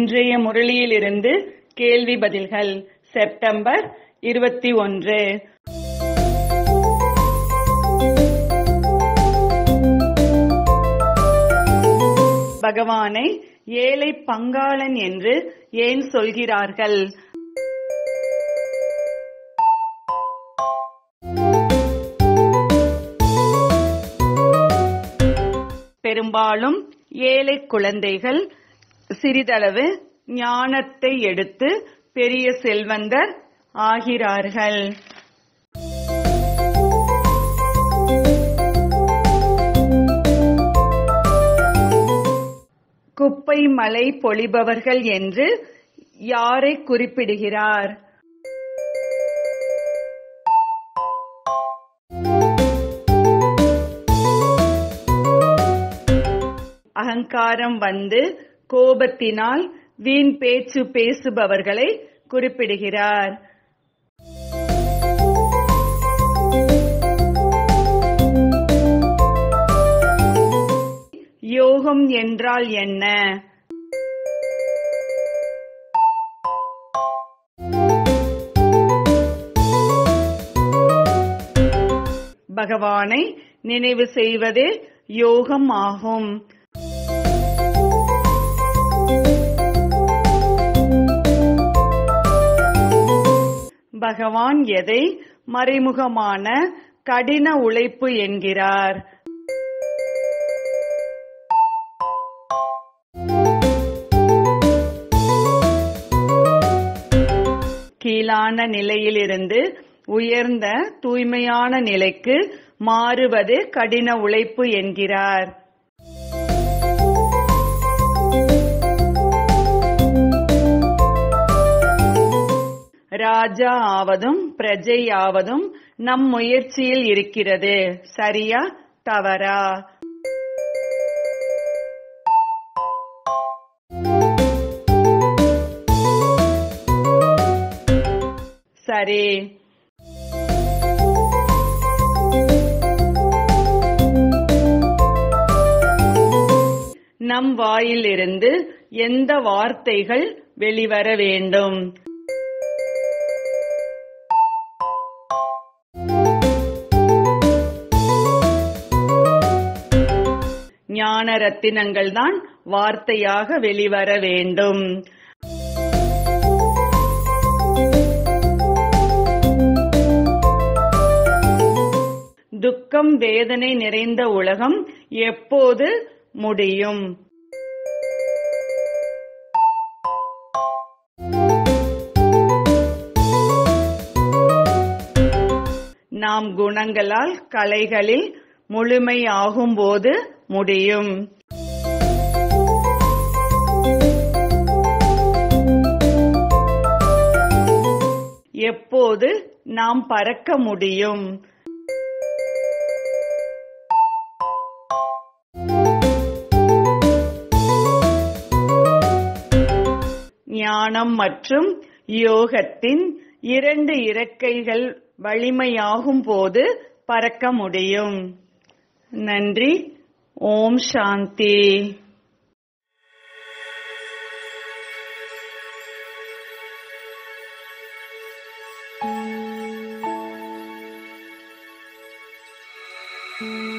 இன்றைய முரளியிலிருந்து கேள்வி பதில்கள் செப்டம்பர் இருபத்தி ஒன்று பகவானை ஏழை பங்காளன் என்று ஏன் சொல்கிறார்கள் பெரும்பாலும் ஏழை குழந்தைகள் சிறிதளவு ஞானத்தை எடுத்து பெரிய செல்வந்தர் ஆகிறார்கள் குப்பை மலை பொழிபவர்கள் என்று யாரை குறிப்பிடுகிறார் அகங்காரம் வந்து கோபத்தினால் வீண் பேச்சு பேசுபவர்களை குறிப்பிடுகிறார் யோகம் என்றால் என்ன பகவானை நினைவு செய்வதே யோகம் ஆகும் பகவான் எதை மறைமுகமான கடின உழைப்பு என்கிறார் கீழான நிலையிலிருந்து உயர்ந்த தூய்மையான நிலைக்கு மாறுவது கடின உழைப்பு என்கிறார் ராஜா ஆவதும் பிரஜை ஆவதும் நம் முயற்சியில் இருக்கிறது சரியா தவறா சரி நம் வாயிலிருந்து எந்த வார்த்தைகள் வெளிவர வேண்டும் ஞான ரத்தினங்கள் தான் வார்த்தையாக வெளிவர வேண்டும் துக்கம் வேதனை நிறைந்த உலகம் எப்போது முடியும் நாம் குணங்களால் கலைகளில் முழுமையாகும் போது முடியும் எப்போது நாம் பறக்க முடியும் ஞானம் மற்றும் யோகத்தின் இரண்டு இறக்கைகள் வலிமையாகும் போது பறக்க முடியும் நன்றி ஓம் சாந்தி thank you